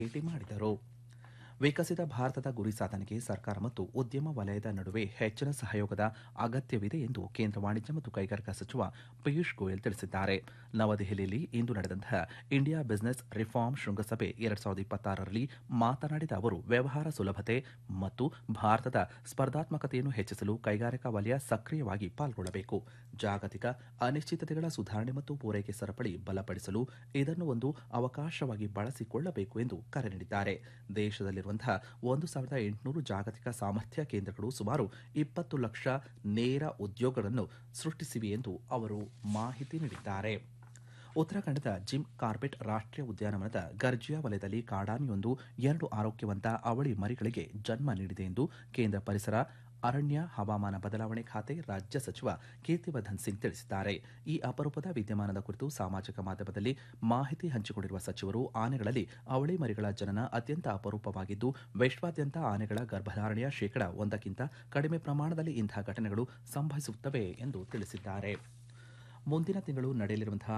ಭೇಟಿ ಮಾಡಿದರು ವಿಕಸಿತ ಭಾರತದ ಗುರಿ ಸಾಧನೆಗೆ ಸರ್ಕಾರ ಮತ್ತು ಉದ್ಯಮ ವಲಯದ ನಡುವೆ ಹೆಚ್ಚಿನ ಸಹಯೋಗದ ಅಗತ್ಯವಿದೆ ಎಂದು ಕೇಂದ್ರ ವಾಣಿಜ್ಯ ಮತ್ತು ಕೈಗಾರಿಕಾ ಸಚಿವ ಪಿಯೂಷ್ ಗೋಯಲ್ ತಿಳಿಸಿದ್ದಾರೆ ನವದೆಹಲಿಯಲ್ಲಿ ಇಂದು ನಡೆದಂತಹ ಇಂಡಿಯಾ ಬಿಸಿನೆಸ್ ರಿಫಾರ್ಮ್ ಶೃಂಗಸಭೆ ಎರಡ್ ಸಾವಿರದ ಇಪ್ಪತ್ತಾರರಲ್ಲಿ ಮಾತನಾಡಿದ ಅವರು ವ್ಯವಹಾರ ಸುಲಭತೆ ಮತ್ತು ಭಾರತದ ಸ್ಪರ್ಧಾತ್ಮಕತೆಯನ್ನು ಹೆಚ್ಚಿಸಲು ಕೈಗಾರಿಕಾ ವಲಯ ಸಕ್ರಿಯವಾಗಿ ಪಾಲ್ಗೊಳ್ಳಬೇಕು ಜಾಗತಿಕ ಅನಿಶ್ಚಿತತೆಗಳ ಸುಧಾರಣೆ ಮತ್ತು ಪೂರೈಕೆ ಸರಪಳಿ ಬಲಪಡಿಸಲು ಇದನ್ನು ಒಂದು ಅವಕಾಶವಾಗಿ ಬಳಸಿಕೊಳ್ಳಬೇಕು ಎಂದು ಕರೆ ನೀಡಿದ್ದಾರೆ ದೇಶದಲ್ಲಿರುವಂತಹ ಒಂದು ಸಾವಿರದ ಎಂಟುನೂರು ಜಾಗತಿಕ ಸಾಮರ್ಥ್ಯ ಕೇಂದ್ರಗಳು ಸುಮಾರು ಇಪ್ಪತ್ತು ಲಕ್ಷ ನೇರ ಉದ್ಯೋಗಗಳನ್ನು ಸೃಷ್ಟಿಸಿವೆ ಎಂದು ಅವರು ಮಾಹಿತಿ ನೀಡಿದ್ದಾರೆ ಉತ್ತರಾಖಂಡದ ಜಿಮ್ ಕಾರ್ಬೆಟ್ ರಾಷ್ಟ್ರೀಯ ಉದ್ಯಾನವನದ ಗರ್ಜಿಯಾ ವಲಯದಲ್ಲಿ ಕಾಡಾನೆಯೊಂದು ಎರಡು ಆರೋಗ್ಯವಂತ ಅವಳಿ ಮರಿಗಳಿಗೆ ಜನ್ಮ ನೀಡಿದೆ ಎಂದು ಕೇಂದ್ರ ಪರಿಸರ ಅರಣ್ಯ ಹವಾಮಾನ ಬದಲಾವಣೆ ಖಾತೆ ರಾಜ್ಯ ಸಚಿವ ಕೀರ್ತಿವರ್ಧನ್ ಸಿಂಗ್ ತಿಳಿಸಿದ್ದಾರೆ ಈ ಅಪರೂಪದ ವಿದ್ಯಮಾನದ ಕುರಿತು ಸಾಮಾಜಿಕ ಮಾಧ್ಯಮದಲ್ಲಿ ಮಾಹಿತಿ ಹಂಚಿಕೊಂಡಿರುವ ಸಚಿವರು ಆನೆಗಳಲ್ಲಿ ಅವಳಿ ಮರಿಗಳ ಜನನ ಅತ್ಯಂತ ಅಪರೂಪವಾಗಿದ್ದು ವಿಶ್ವಾದ್ಯಂತ ಆನೆಗಳ ಗರ್ಭಧಾರಣೆಯ ಶೇಕಡ ಒಂದಕ್ಕಿಂತ ಕಡಿಮೆ ಪ್ರಮಾಣದಲ್ಲಿ ಇಂತಹ ಘಟನೆಗಳು ಸಂಭವಿಸುತ್ತವೆ ಎಂದು ತಿಳಿಸಿದ್ದಾರೆ ಮುಂದಿನ ತಿಂಗಳು ನಡೆಯಲಿರುವಂತಹ